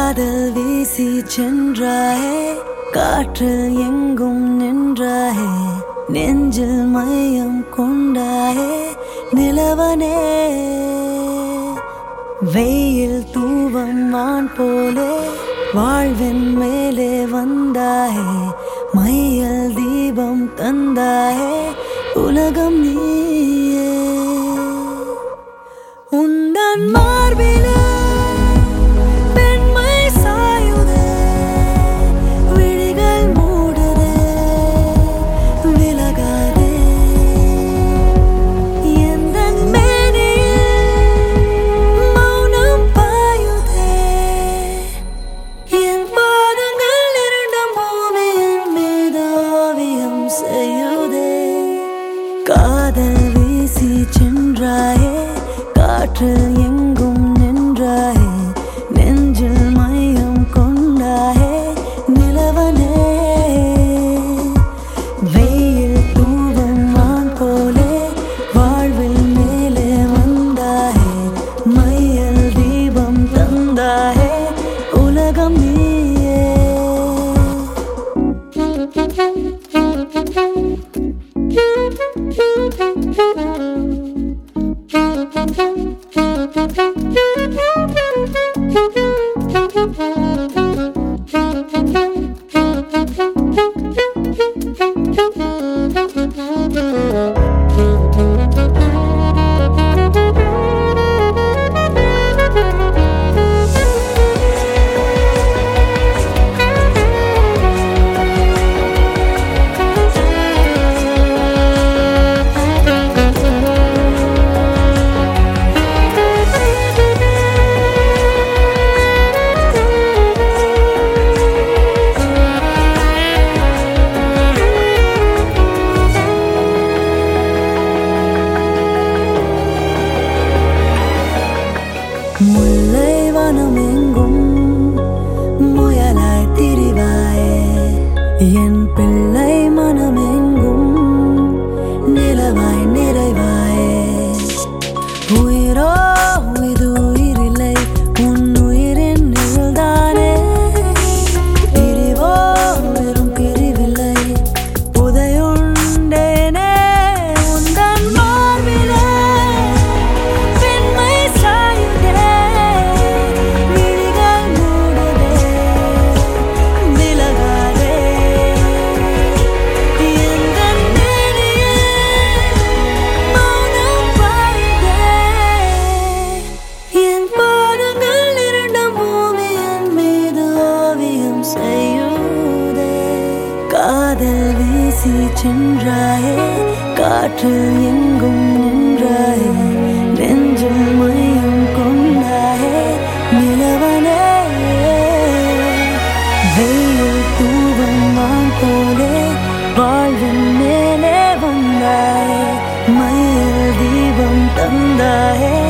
காதல் வீசி சென்றாயே காற்றில் எங்கும் நின்றாயே நெஞ்சில் மையம் கொண்டாயே நிலவனே வெயில் தூவம் வான் போலே வாழ்வின் மேலே வந்தாயே மையல் தீபம் தந்தாயே உலகம் நீயே உந்தன் மார்பிலே பெண்மை சாயுதே விழிகள் மூடுதே விலகாதே எந்தன் மேனியில் மௌனம் பாயுதே என் பாதங்கள் இரண்டும் பூமியின் மீது ஓவியம் செய்யுதே காதல் வீசி சென்றாயே காற்றில் எங்கும் நின்றாயே நெஞ்சில் மையம் கொண்டாயே நிலவனே வெயில் தூவம் வான் போலே வாழ்வில் மேலே வந்தாயே மையல் தீபம் தந்தாயே உலகம் நீயே முல்லை வனம் எங்கும் முயலாய் திரிவாயே என் பிள்ளை மனம் எங்கும் நிலவாய் நிறைவாயே உயிரோ இது உயிரில்லை உன் உயிரின் நிழல்தானே பிரிவோ வெறும் பிரிவில்லை புதையுண்டேனே உந்தன் மார்பிலே பெண்மை சாயுதே விழிகள் மூடுதே விலகாதே எந்தன் மேனியே மௌனம் பாயுதே என் பாதங்கள் இரண்டும் பூமியின் மீது ஓவியம் செய்யுதே காதல் வீசி சென்றாயே காற்றில் எங்கும் நின்றாயே நெஞ்சில் மையம் கொண்டாயே நிலவனே வெயில் தூவம் வான் போலே வாழ்வின் மேலே வந்தாயே மயில் தீபம் தந்தாயே